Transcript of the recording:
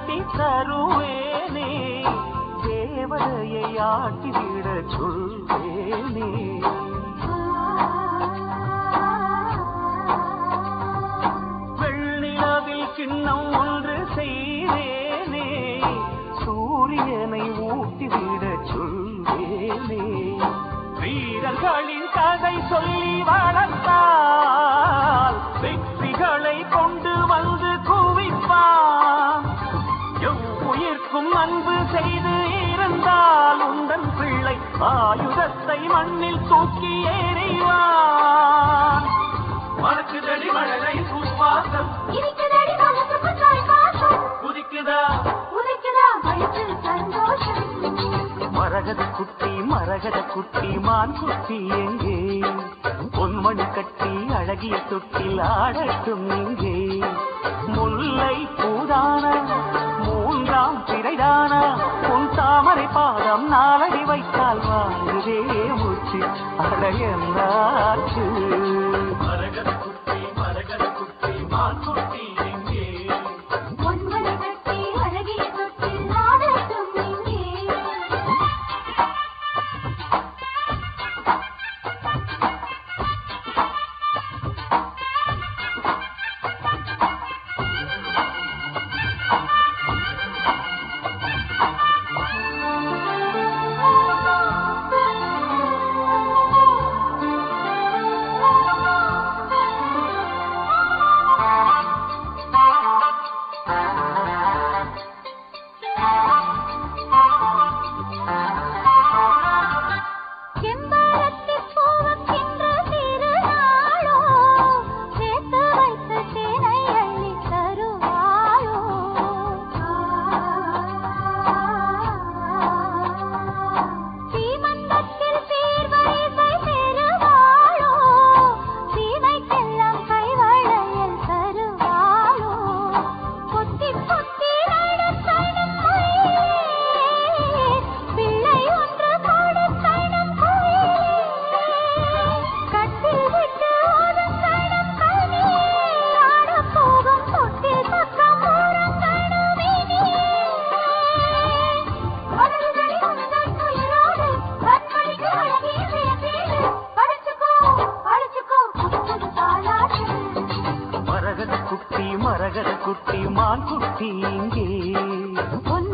கட்டி தருவேனே தேவதையை ஆட்டிவிட சொல்வேனே வெள்ளிலவில் கிண்ணம் ஒன்று செய்வேனே சூரியனை ஊட்டிவிட சொல்வேனே வீரர்களின் கதை சொல்லி வளர்த்தால் வெற்றிகளை கொண்டு வந்து குவிப்பான் எவ்வுயிர்க்கும் அன்பு செய்து இருந்தால் உந்தன் பிள்ளை ஆயுதத்தை மண்ணில் தூக்கி எறிவான் மறக்குதடி மழலை சுவாசம் இருக்குதடி மனசுக்கு தாய் பாசம் குதிக்குதா உதைக்குதா வயிற்றில் சந்தோஷம் மரகத குட்டி மரகத குட்டி மான் குட்டி எங்கே பொன்மணி கட்டி அழகிய தொட்டில் ஆடட்டும் இங்கே முல்லை பூதான மூன்றாம் பிறைதான உன் தாமரை பாதம் நாளடி வைத்தால் வாங்குதே மூச்சு அடையந்தாச்சு மரகத குட்டி மரகத குட்டி மான் குட்டி எங்கே பொன்மணி கட்டி அழகிய தொட்டில் ஆடட்டும் இங்கே செம்பருத்திப் பூவுக்கின்ற திருநாளோ, சேர்த்து வைத்த தேனை அள்ளித் தருவாளோ. சீமந்தத்தில் சீர்வரிசை பெறுவாளோ, சீமைக்கெல்லாம் கைவளையல் தருவாளோ. பொத்திப் பொத்தி நடத்தணும் மயிலே, பிள்ளை ஒன்று கொடுக்கணும் குயிலே. கட்டில் விட்டு ஒதுங்கணும் கனியே, ஆடப் போகும் தொட்டில் பக்கம் ஓரங்கணும் இனியே. மலருதடி உந்தன் துயரோடு, கண்மணிக்கு அழகிய வியப்பேடு. படிச்சுக்கோ, படிச்சுக்கோ, புது புது தாலாட்டு. மரகத குட்டி மரகத குட்டி மான் குட்டி இங்கே பொன்